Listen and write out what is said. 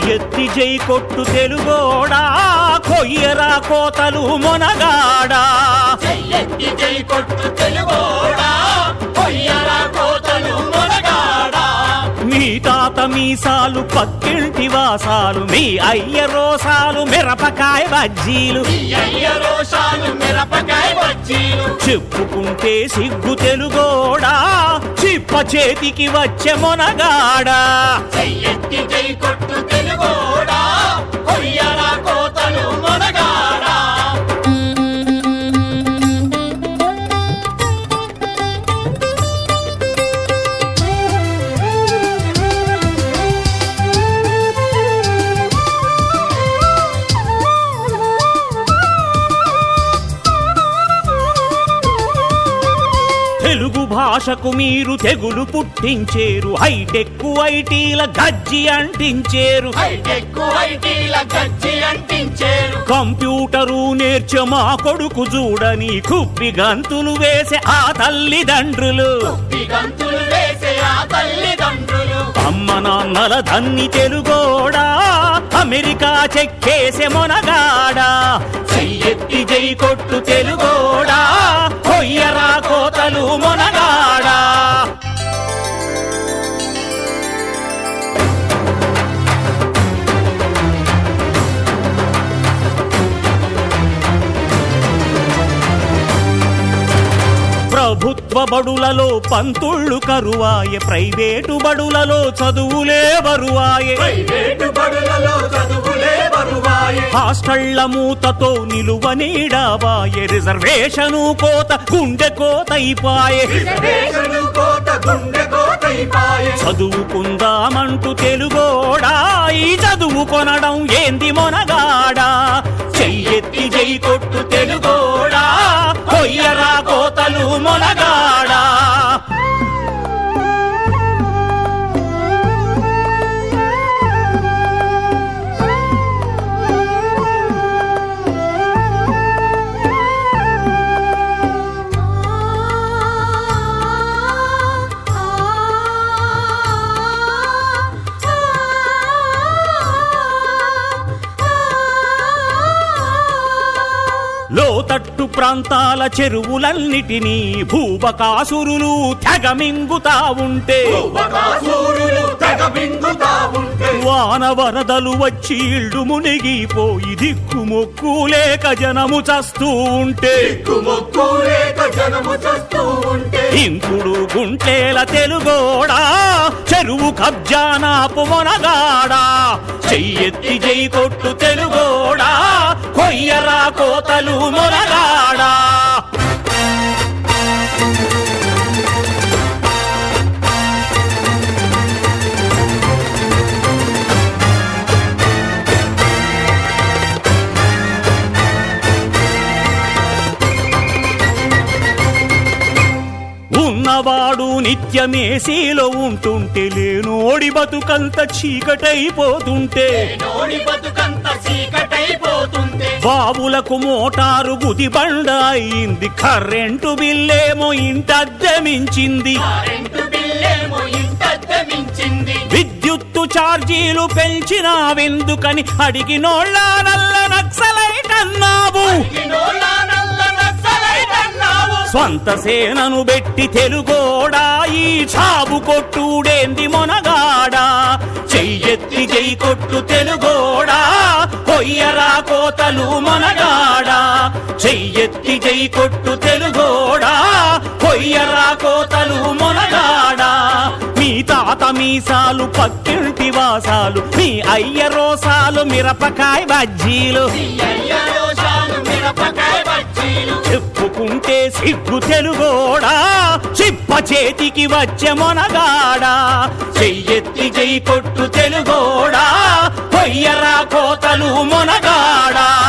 చెయ్యెత్తి జై కొట్టు తెలుగోడా కొయ్యరా కోతలు మొనగాడా చెయ్యెత్తి జై కొట్టు తెలుగోడా కొయ్యరా కోతలు మొనగాడా మీ తాత మీసాలు పక్కింటి వాసాలు మీ అయ్య రోసాలు మిరపకాయ బజ్జీలు ఈ అయ్య రోషాలు మిరపకాయ బజ్జీలు చెప్పుకుంటే సిగ్గు తెలుగోడా చిప్ప చేతికి వచ్చే మొనగాడా చెయ్యెత్తి జై కొట్టు తెలుగోడా కొయ్యరా కోతలు మొనగాడా తెలుగు భాషకు మీరు తెగులు పుట్టించేరు హైటెక్ ఐటీల గజ్జి అంటించేరు హైటెక్ ఐటీల గజ్జి అంటించేరు కంప్యూటరు నేర్చే మా కొడుకు చూడని కుప్పి గంతులు వేసే ఆ తల్లిదండ్రులు గంతులు వేసే ఆ తల్లిదండ్రులు అమ్మ నాన్నల ధన్ని తెలుగోడా అమెరికా చెక్కేసే మొనగాడా చెయ్యెత్తి జై కొట్టు తెలుగోడా కొయ్యరా కోతలు మొనగాడా ప్రభుత్వ బడులలో పంతుళ్ళు కరువాయే ప్రైవేటు బడులలో చదువులే బరువాయే ప్రైవేటు బడులలో చదువులే బరువాయే హాస్టళ్ల మూతతో నిలువ నీడాబాయే రిజర్వేషను కోత గుండె కోతైపాయే రిజర్వేషను కోత గుండె కోతైపాయే చదువుకుందామంటూ తెలుగోడా ఈ చదువు కొనడం ఏంది మొనగాడా చెయ్యెత్తి జై కొట్టు తెలుగోడా కొయ్యరా కోతలు మొనగాడా లోతట్టు ప్రాంతాల చెరువులన్నిటినీ భూబకాసురులు తెగమింగుతా ఉంటే బకాసూరులు తెగ బిందుతా ఉంటే వాన వరదలు వచ్చి ఇళ్ళు మునిగిపోయి దిక్కు మొక్కు లేక జనము చస్తూ ఉంటే మొక్కు లేక జనము చస్తూ ఉంటే ఇంకుడు గుంటేల తెలుగోడా చెరువు కబ్జానాపు మొనగాడా చెయ్యెత్తి జై కొట్టు తెలుగోడా కొయ్యరా కోతలు మొనగాడా ఉన్నవాడు నిత్యమేసీలో ఉంటుంటే లేనోడి బతుకంత చీకటైపోతుంటే నోడి బతుకంత చీకటైపోతుంటే బాబులకు మోటారు గుది బండ అయింది కరెంటు బిల్లేమో ఇంటద్దె మించింది కరెంటు బిల్లేమో ఇంత మించింది విద్యుత్తు ఛార్జీలు పెంచినావెందుకని అడిగినోళ్ళ నల్ల నక్సలైట్ అన్నావు కినోళ్ళ నల్ల నక్సలైటన్నావు. స్వంత సేనను పెట్టి తెలుగోడా ఈ చావు కొట్టుడేంది మొనగాడా చెయ్యెత్తి జై కొట్టు తెలుగోడా కొయ్యరా కోతలు మొనగాడా చెయ్యెత్తి జై కొట్టు తెలుగోడా కొయ్యరా కోతలు మొనగాడా మీ తాత మీసాలు పక్కింటి వాసాలు మీ అయ్య రోసాలు మిరపకాయ బజ్జీలు ఈ అయ్య రోషాలు మిరపకాయ బజ్జీలు చెప్పుకుంటే సిగ్గు తెలుగోడా చిప్ప చేతికి వచ్చే మొనగాడా చెయ్యెత్తి జై కొట్టు తెలుగోడా కొయ్యరా కోతలు మొనగాడా